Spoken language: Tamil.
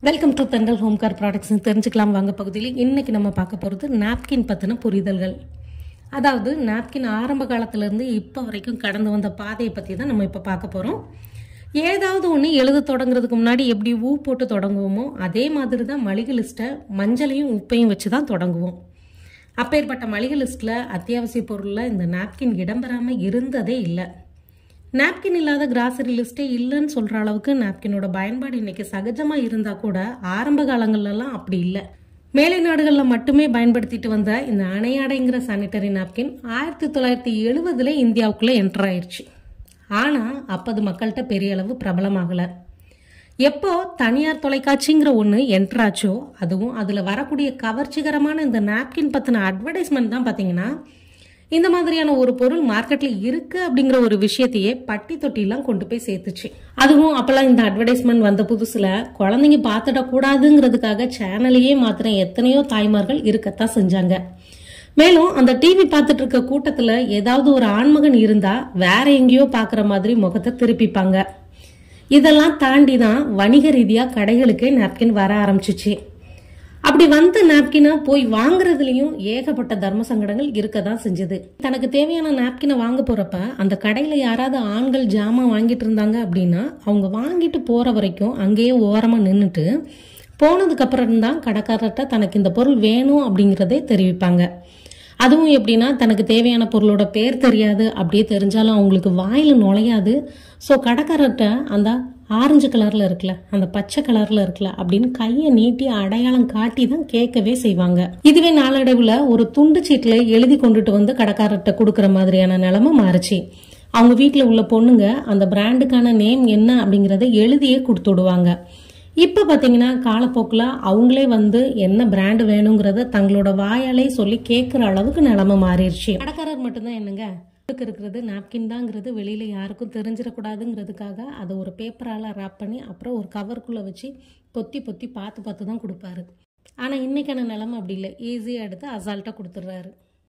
welcome to dental home care products தெரிஞ்சுக்கலாம் வாங்க பகுதியில் இன்னைக்கு நம்ம பார்க்க போகிறது நாப்கின் பற்றின புரிதல்கள் அதாவது நாப்கின் ஆரம்ப காலத்திலேருந்து இப்போ வரைக்கும் கடந்து வந்த பாதையை பற்றி தான் நம்ம இப்போ பார்க்க போகிறோம் ஏதாவது ஒன்று எழுத தொடங்குறதுக்கு முன்னாடி எப்படி ஊ போட்டு தொடங்குவோமோ அதே மாதிரி தான் மளிகை லிஸ்ட்டை மஞ்சளையும் உப்பையும் வச்சு தான் தொடங்குவோம் அப்பேற்பட்ட மளிகை லிஸ்ட்டில் அத்தியாவசிய பொருளில் இந்த நாப்கின் இடம்பெறாமல் இருந்ததே இல்லை நாப்கின் இல்லாத கிராசரி லிஸ்ட்டே இல்லைன்னு சொல்கிற அளவுக்கு நாப்கினோட பயன்பாடு இன்னைக்கு சகஜமாக இருந்தால் கூட ஆரம்ப காலங்கள்லாம் அப்படி இல்லை மேலை நாடுகளில் மட்டுமே பயன்படுத்திட்டு வந்த இந்த அணையாடைங்கிற சானிட்டரி நாப்கின் ஆயிரத்தி தொள்ளாயிரத்தி எழுபதுல இந்தியாவுக்குள்ளே என்டர் ஆயிடுச்சு ஆனால் அப்போ அது மக்கள்கிட்ட பெரிய அளவு பிரபலமாகலை எப்போ தனியார் தொலைக்காட்சிங்கிற ஒன்று என்டர் ஆச்சோ அதுவும் அதில் வரக்கூடிய கவர்ச்சிகரமான இந்த நாப்கின் பற்றின அட்வர்டைஸ்மெண்ட் தான் பார்த்தீங்கன்னா இந்த மாதிரியான ஒரு பொருள் மார்க்கெட்ல இருக்கு அப்படிங்கிற ஒரு விஷயத்தையே பட்டி தொட்டிலாம் கொண்டு போய் சேர்த்துச்சு அதுவும் அப்பெல்லாம் இந்த அட்வர்டைஸ்மெண்ட் வந்த புதுசுல குழந்தைங்க பார்த்துடக்கூடாதுங்கிறதுக்காக சேனலையே மாத்திர எத்தனையோ தாய்மார்கள் இருக்கத்தான் செஞ்சாங்க மேலும் அந்த டிவி பார்த்துட்டு இருக்க கூட்டத்துல ஏதாவது ஒரு ஆண்மகன் இருந்தா வேற எங்கேயோ பாக்குற மாதிரி முகத்தை திருப்பிப்பாங்க இதெல்லாம் தாண்டி தான் வணிக ரீதியா கடைகளுக்கே நாப்கின் வர ஆரம்பிச்சிச்சு அப்படி வந்த நாப்கினை போய் வாங்குறதுலயும் ஏகப்பட்ட தர்ம சங்கடங்கள் இருக்க தான் செஞ்சது தனக்கு தேவையான நாப்கினை வாங்க போறப்ப அந்த கடையில யாராவது ஆண்கள் ஜாமான் வாங்கிட்டு இருந்தாங்க அப்படின்னா அவங்க வாங்கிட்டு போற வரைக்கும் அங்கேயே ஓரமா நின்றுட்டு போனதுக்கு அப்புறம் தான் கடைக்காரர்கிட்ட தனக்கு இந்த பொருள் வேணும் அப்படிங்கிறதே தெரிவிப்பாங்க அதுவும் எப்படின்னா தனக்கு தேவையான பொருளோட பேர் தெரியாது அப்படியே தெரிஞ்சாலும் அவங்களுக்கு வாயில நுழையாது ஸோ கடைக்காரர்கிட்ட அந்த ஆரஞ்சு கலர்ல இருக்குல்ல அந்த பச்சை கலர்ல இருக்குல்ல அப்படின்னு கையை நீட்டி அடையாளம் காட்டி தான் கேட்கவே செய்வாங்க இதுவே நாளடைவுல ஒரு துண்டு சீட்டுல எழுதி கொண்டுட்டு வந்து கடைக்காரர்கிட்ட கொடுக்குற மாதிரியான நிலைமை மாறுச்சு அவங்க வீட்டில் உள்ள பொண்ணுங்க அந்த பிராண்டுக்கான நேம் என்ன அப்படிங்கறத எழுதியே கொடுத்து விடுவாங்க இப்போ பார்த்தீங்கன்னா காலப்போக்கில் அவங்களே வந்து என்ன பிராண்டு வேணுங்கிறத தங்களோட வாயாலே சொல்லி கேட்குற அளவுக்கு நிலைமை மாறிடுச்சு கடைக்காரர் மட்டும்தான் என்னங்க இதுக்கு இருக்கிறது நாப்கின் தாங்கிறது வெளியில யாருக்கும் தெரிஞ்சிடக்கூடாதுங்கிறதுக்காக அதை ஒரு பேப்பரால் ரேப் பண்ணி அப்புறம் ஒரு கவருக்குள்ளே வச்சு பொத்தி பொத்தி பார்த்து பார்த்து தான் கொடுப்பாரு ஆனால் இன்னைக்கான நிலைமை அப்படி இல்லை ஈஸியாக எடுத்து அசால்ட்டாக கொடுத்துட்றாரு